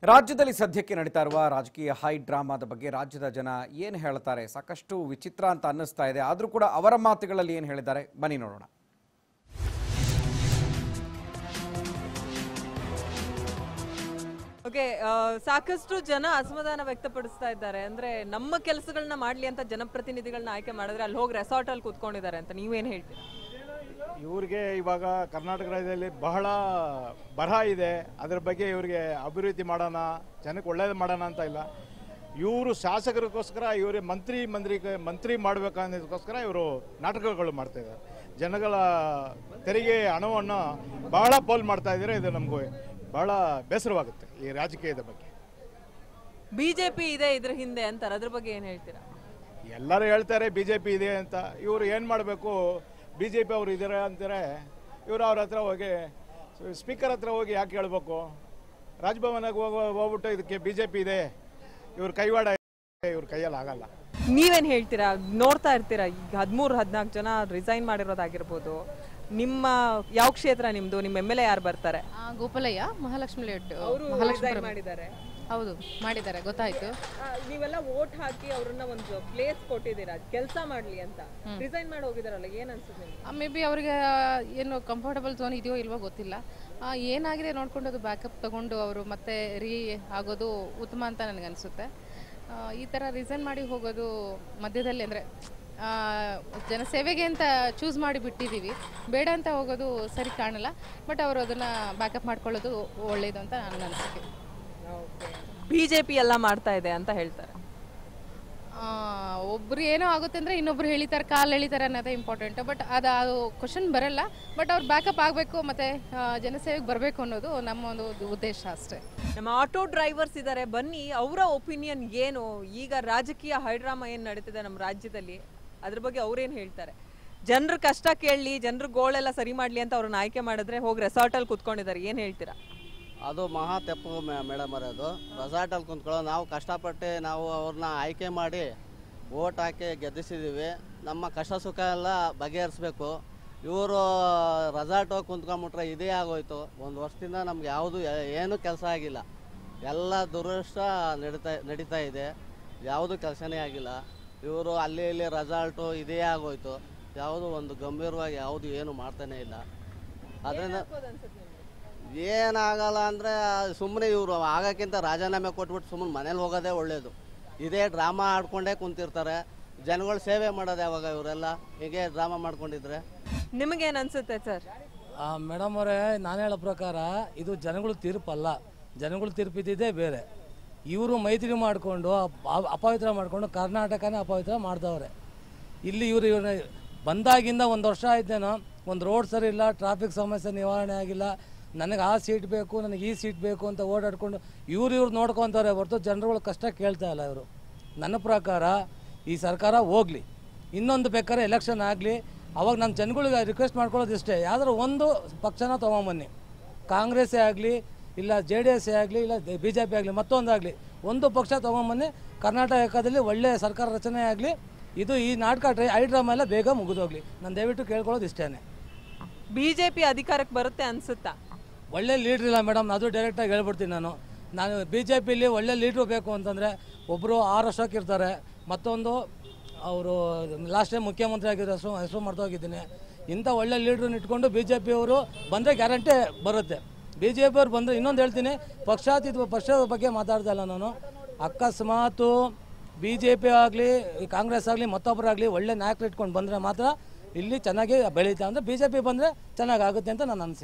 ರಾಜ್ಯದಲ್ಲಿ ಸದ್ಯಕ್ಕೆ ನಡೀತಾ ಇರುವ ರಾಜಕೀಯ ಹೈ ಡ್ರಾಮಾದ ಬಗ್ಗೆ ರಾಜ್ಯದ ಜನ ಏನು ಹೇಳ್ತಾರೆ ಸಾಕಷ್ಟು ವಿಚಿತ್ರ ಅಂತ ಅನ್ನಿಸ್ತಾ ಇದೆ ಆದರೂ ಕೂಡ ಅವರ ಮಾತುಗಳಲ್ಲಿ ಏನು ಹೇಳಿದ್ದಾರೆ ಬನ್ನಿ ನೋಡೋಣ ಓಕೆ ಸಾಕಷ್ಟು ಜನ ಅಸಮಾಧಾನ ವ್ಯಕ್ತಪಡಿಸ್ತಾ ಇದ್ದಾರೆ ಅಂದ್ರೆ ನಮ್ಮ ಕೆಲಸಗಳನ್ನ ಮಾಡ್ಲಿ ಅಂತ ಜನಪ್ರತಿನಿಧಿಗಳನ್ನ ಆಯ್ಕೆ ಮಾಡಿದ್ರೆ ಅಲ್ಲಿ ಹೋಗಿ ರೆಸಾರ್ಟ್ ಅಲ್ಲಿ ಕೂತ್ಕೊಂಡಿದ್ದಾರೆ ಅಂತ ನೀವೇನ್ ಹೇಳ್ತೀರಾ ಇವ್ರಿಗೆ ಇವಾಗ ಕರ್ನಾಟಕ ರಾಜ್ಯದಲ್ಲಿ ಬಹಳ ಬರಹ ಇದೆ ಅದ್ರ ಬಗ್ಗೆ ಇವ್ರಿಗೆ ಅಭಿವೃದ್ಧಿ ಮಾಡೋಣ ಜನಕ್ಕೆ ಒಳ್ಳೇದು ಮಾಡೋಣ ಅಂತ ಇಲ್ಲ ಇವರು ಶಾಸಕರಿಗೋಸ್ಕರ ಇವರು ಮಂತ್ರಿ ಮಂತ್ರಿ ಮಂತ್ರಿ ಮಾಡಬೇಕನ್ನೋದಕ್ಕೋಸ್ಕರ ಇವರು ನಾಟಕಗಳು ಮಾಡ್ತಾ ಇದ್ದಾರೆ ಜನಗಳ ತೆರಿಗೆ ಹಣವನ್ನು ಬಹಳ ಪೋಲ್ ಮಾಡ್ತಾ ಇದ್ದಾರೆ ಇದು ನಮಗೂ ಬಹಳ ಬೇಸರವಾಗುತ್ತೆ ಈ ರಾಜಕೀಯದ ಬಗ್ಗೆ ಬಿಜೆಪಿ ಇದೆ ಇದ್ರ ಹಿಂದೆ ಅಂತಾರೆ ಅದ್ರ ಬಗ್ಗೆ ಏನ್ ಹೇಳ್ತೀರಾ ಎಲ್ಲರೂ ಹೇಳ್ತಾರೆ ಬಿ ಜೆ ಪಿ ಇದೆ ಅಂತ ಇವರು ಏನು ಮಾಡಬೇಕು ಬಿ ಜೆ ಪಿ ಅವರು ಇದ್ದಾರೆ ಅಂತಾರೆ ಇವರು ಅವ್ರ ಹತ್ರ ಹೋಗಿ ಸ್ಪೀಕರ್ ಹತ್ರ ಹೋಗಿ ಯಾಕೆ ಹೇಳ್ಬೇಕು ರಾಜಭವನಿಗೆ ಹೋಗೋ ಹೋಗ್ಬಿಟ್ಟು ಇದಕ್ಕೆ ಬಿ ಜೆ ಪಿ ಇದೆ ಇವ್ರ ಕೈವಾಡ ಇದೆ, ಇವ್ರ ಕೈಯಲ್ಲಿ ಆಗಲ್ಲ ನೀವೇನ್ ಹೇಳ್ತೀರಾ ನೋಡ್ತಾ ಇರ್ತೀರಾ ಈಗ ಹದಿಮೂರು ಹದಿನಾಲ್ಕು ಜನ ರಿಸೈನ್ ಮಾಡಿರೋದಾಗಿರ್ಬೋದು ನಿಮ್ಮ ಯಾವ ಕ್ಷೇತ್ರ ನಿಮ್ದು ನಿಮ್ಮ ಎಮ್ ಎಲ್ ಎ ಯಾರು ಬರ್ತಾರೆ ಆ, ಗೋಪಾಲಯ್ಯ ಮಹಾಲಕ್ಷ್ಮಿ ಲೇಔಟ್ ಅವರು ಮಹಾಲಕ್ಷ್ಮಿ ಮಾಡಿದ್ದಾರೆ ಹೌದು ಮಾಡಿದ್ದಾರೆ ಗೊತ್ತಾಯ್ತು ನೀವೆಲ್ಲ ವೋಟ್ ಹಾಕಿ ಅವ್ರನ್ನ ಒಂದು ಪ್ಲೇಸ್ ಕೊಟ್ಟಿದ್ದೀರಾ ಕೆಲಸ ಮಾಡ್ಲಿ ಅಂತ ರಿಸೈನ್ ಮಾಡಿ ಹೋಗಿದಾರಲ್ಲ ಏನ್ ಅನ್ಸುತ್ತೆ ನಿಮ್ಗೆ ಮೇ ಬಿ ಅವ್ರಿಗೆ ಏನು ಕಂಫರ್ಟಬಲ್ ಝೋನ್ ಇದೆಯೋ ಇಲ್ವೋ ಗೊತ್ತಿಲ್ಲ ಆ, ಏನಾಗಿದೆ ನೋಡ್ಕೊಂಡು ಅದು ಬ್ಯಾಕಪ್ ತಗೊಂಡು ಅವರು ಮತ್ತೆ ರೀ ಆಗೋದು ಉತ್ತಮ ಅಂತ ನನಗನ್ಸುತ್ತೆ ಆ, ಈ ಥರ ರಿಸೈನ್ ಮಾಡಿ ಹೋಗೋದು ಮಧ್ಯದಲ್ಲಿ ಅಂದರೆ ಜನಸೇವೆಗೆ ಅಂತ ಚೂಸ್ ಮಾಡಿ ಬಿಟ್ಟಿದ್ದೀವಿ ಬೇಡ ಅಂತ ಹೋಗೋದು ಸರಿ ಕಾಣಲ್ಲ ಬಟ್ ಅವರು ಅದನ್ನು ಬ್ಯಾಕಪ್ ಮಾಡ್ಕೊಳ್ಳೋದು ಒಳ್ಳೆಯದು ಅಂತ ನನ್ನ ಅನಿಸಿಕೆ ಬಿಜೆಪಿ ಎಲ್ಲ ಮಾಡ್ತಾ ಇದೆ ಅಂತ ಹೇಳ್ತಾರೆ ಆ, ಒಬ್ರು ಏನೋ ಆಗುತ್ತೆ ಅಂದ್ರೆ ಇನ್ನೊಬ್ರು ಹೇಳಿತಾರೆ ಕಾಲ್ ಎಳಿತಾರೆ ಅನ್ನೋದೇ ಇಂಪಾರ್ಟೆಂಟ್ ಬಟ್ ಅದು ಅದು ಕ್ವಶನ್ ಬರಲ್ಲ ಬಟ್ ಅವ್ರು ಬ್ಯಾಕಪ್ ಆಗಬೇಕು ಮತ್ತೆ ಆ, ಜನಸೇವೆಗೆ ಬರಬೇಕು ಅನ್ನೋದು ನಮ್ಮ ಒಂದು ಉದ್ದೇಶ ಅಷ್ಟೇ ನಮ್ಮ ಆಟೋ ಡ್ರೈವರ್ಸ್ ಇದ್ದಾರೆ ಬನ್ನಿ ಅವರ ಒಪಿನಿಯನ್ ಏನು ಈಗ ರಾಜಕೀಯ ಹೈಡ್ರಾಮಾ ಏನು ನಡೀತಿದೆ ನಮ್ಮ ರಾಜ್ಯದಲ್ಲಿ ಅದ್ರ ಬಗ್ಗೆ ಅವ್ರೇನು ಹೇಳ್ತಾರೆ ಜನರ ಕಷ್ಟ ಕೇಳಲಿ ಜನರ ಗೋಳೆಲ್ಲ ಸರಿ ಮಾಡಲಿ ಅಂತ ಅವ್ರನ್ನ ಆಯ್ಕೆ ಮಾಡಿದ್ರೆ ಹೋಗಿ ರೆಸಾರ್ಟಲ್ಲಿ ಕುತ್ಕೊಂಡಿದ್ದಾರೆ ಏನು ಹೇಳ್ತೀರಾ ಅದು ಮಹಾ ತೆಪ್ಪು ಮೇಡಮ್ ಅವರೇ ಅದು ರೆಸಾರ್ಟಲ್ಲಿ ಕುಂತ್ಕೊಳ್ಳೋ ನಾವು ಕಷ್ಟಪಟ್ಟು ನಾವು ಅವ್ರನ್ನ ಆಯ್ಕೆ ಮಾಡಿ ಓಟ್ ಹಾಕಿ ಗೆದ್ದಿಸಿದ್ದೀವಿ ನಮ್ಮ ಕಷ್ಟ ಸುಖ ಎಲ್ಲ ಬಗೆಹರಿಸ್ಬೇಕು ಇವರು ರೆಸಾರ್ಟ್ ಹೋಗಿ ಕುಂತ್ಕೊಂಬಿಟ್ರೆ ಇದೇ ಆಗೋಯ್ತು ಒಂದು ವರ್ಷದಿಂದ ನಮ್ಗೆ ಯಾವುದು ಏನೂ ಕೆಲಸ ಆಗಿಲ್ಲ ಎಲ್ಲ ದುರದೃಷ್ಟ ನಡೀತಾ ನಡೀತಾ ಇದೆ ಯಾವುದು ಕೆಲಸನೇ ಆಗಿಲ್ಲ ಇವರು ಅಲ್ಲಿ ಇಲ್ಲಿ ರೆಸಾರ್ಟು ಇದೇ ಆಗೋಯ್ತು ಯಾವುದು ಒಂದು ಗಂಭೀರವಾಗಿ ಯಾವುದು ಏನು ಮಾಡ್ತಾನೇ ಇಲ್ಲ ಅದರಿಂದ ಏನಾಗಲ್ಲ ಅಂದರೆ ಸುಮ್ಮನೆ ಇವರು ಆಗೋಕ್ಕಿಂತ ರಾಜೀನಾಮೆ ಕೊಟ್ಬಿಟ್ಟು ಸುಮ್ಮನೆ ಮನೇಲಿ ಹೋಗೋದೇ ಒಳ್ಳೆಯದು ಇದೇ ಡ್ರಾಮಾ ಆಡ್ಕೊಂಡೇ ಕುಂತಿರ್ತಾರೆ ಜನಗಳ ಸೇವೆ ಮಾಡೋದು ಯಾವಾಗ ಇವರೆಲ್ಲ ಹೀಗೆ ಡ್ರಾಮಾ ಮಾಡ್ಕೊಂಡಿದ್ರೆ ನಿಮಗೇನು ಅನ್ಸುತ್ತೆ ಸರ್ ಮೇಡಮ್ ಅವರೇ ನಾನು ಹೇಳೋ ಪ್ರಕಾರ ಇದು ಜನಗಳ ತೀರ್ಪಲ್ಲ ಜನಗಳ ತೀರ್ಪಿದ್ದೇ ಬೇರೆ ಇವರು ಮೈತ್ರಿ ಮಾಡಿಕೊಂಡು ಅಪವಿತ್ರ ಮಾಡಿಕೊಂಡು ಕರ್ನಾಟಕನೇ ಅಪವಿತ್ರ ಮಾಡ್ದವ್ರೆ ಇಲ್ಲಿ ಇವರು ಇವ್ರನ್ನ ಬಂದಾಗಿಂದ ಒಂದು ವರ್ಷ ಆಯ್ತೇನೋ ಒಂದು ರೋಡ್ ಸರಿ ಇಲ್ಲ ಟ್ರಾಫಿಕ್ ಸಮಸ್ಯೆ ನಿವಾರಣೆ ಆಗಿಲ್ಲ ನನಗೆ ಆ ಸೀಟ್ ಬೇಕು ನನಗೆ ಈ ಸೀಟ್ ಬೇಕು ಅಂತ ಓಡಾಡ್ಕೊಂಡು ಇವ್ರು ಇವ್ರು ನೋಡ್ಕೊತಾರೆ ಹೊರತು ಜನರುಗಳ ಕಷ್ಟ ಕೇಳ್ತಾ ಇಲ್ಲ ಇವರು ನನ್ನ ಪ್ರಕಾರ ಈ ಸರ್ಕಾರ ಹೋಗಲಿ ಇನ್ನೊಂದು ಬೇಕಾದ್ರೆ ಎಲೆಕ್ಷನ್ ಆಗಲಿ ಅವಾಗ ನಮ್ಮ ಜನಗಳಿಗೆ ರಿಕ್ವೆಸ್ಟ್ ಮಾಡ್ಕೊಳ್ಳೋದು ಇಷ್ಟೇ ಯಾವ್ದಾದ್ರು ಒಂದು ಪಕ್ಷನ ತೊಗೊಂಬನ್ನಿ ಕಾಂಗ್ರೆಸ್ಸೇ ಆಗಲಿ ಇಲ್ಲ ಜೆ ಡಿ ಎಸ್ಸೇ ಆಗಲಿ ಇಲ್ಲ ಬಿ ಜೆ ಪಿ ಆಗಲಿ ಮತ್ತೊಂದಾಗಲಿ ಒಂದು ಪಕ್ಷ ತೊಗೊಂಬನ್ನಿ ಕರ್ನಾಟಕದಲ್ಲಿ ಒಳ್ಳೆಯ ಸರ್ಕಾರ ರಚನೆ ಆಗಲಿ ಇದು ಈ ನಾಟಕ ಟ್ರೈ ಐ ಡ್ರಾಮಾ ಎಲ್ಲ ಬೇಗ ಮುಗಿದೋಗ್ಲಿ ನಾನು ದಯವಿಟ್ಟು ಕೇಳ್ಕೊಳ್ಳೋದು ಇಷ್ಟೇ ಬಿಜೆಪಿ ಅಧಿಕಾರಕ್ಕೆ ಬರುತ್ತೆ ಅನ್ಸುತ್ತಾ ಒಳ್ಳೆ ಲೀಡ್ರ್ ಇಲ್ಲ ಮೇಡಮ್ ಅದು ಡೈರೆಕ್ಟಾಗಿ ಹೇಳ್ಬಿಡ್ತೀನಿ ನಾನು ನಾನು ಬಿ ಜೆ ಪಿಲಿ ಒಳ್ಳೆ ಲೀಡ್ರು ಬೇಕು ಅಂತಂದರೆ ಒಬ್ಬರು ಆರು ವರ್ಷಕ್ಕೆ ಇರ್ತಾರೆ ಮತ್ತೊಂದು ಅವರು ಲಾಸ್ಟ್ ಟೈಮ್ ಮುಖ್ಯಮಂತ್ರಿ ಆಗಿರೋ ಹೆಸರು ಹೆಸರು ಮರ್ತೋಗಿದ್ದೀನಿ ಇಂಥ ಒಳ್ಳೆ ಲೀಡ್ರನ್ನ ಇಟ್ಕೊಂಡು ಬಿ ಜೆ ಪಿಯವರು ಬಂದರೆ ಗ್ಯಾರಂಟಿ ಬರುತ್ತೆ ಬಿ ಜೆ ಪಿಯವ್ರು ಬಂದರೆ ಇನ್ನೊಂದು ಹೇಳ್ತೀನಿ ಪಕ್ಷಾತೀತ ಪಕ್ಷದ ಬಗ್ಗೆ ಮಾತಾಡ್ತಾ ಇಲ್ಲ ನಾನು ಅಕಸ್ಮಾತು ಬಿ ಜೆ ಪಿ ಆಗಲಿ ಕಾಂಗ್ರೆಸ್ ಆಗಲಿ ಮತ್ತೊಬ್ಬರಾಗಲಿ ಒಳ್ಳೆ ನಾಯಕರು ಇಟ್ಕೊಂಡು ಬಂದರೆ ಮಾತ್ರ ಇಲ್ಲಿ ಚೆನ್ನಾಗಿ ಬೆಳೀತಾ ಅಂದರೆ ಬಿ ಜೆ ಪಿ ಬಂದರೆ ಚೆನ್ನಾಗಾಗುತ್ತೆ ಅಂತ ನಾನು ಅನಿಸಿಕೆ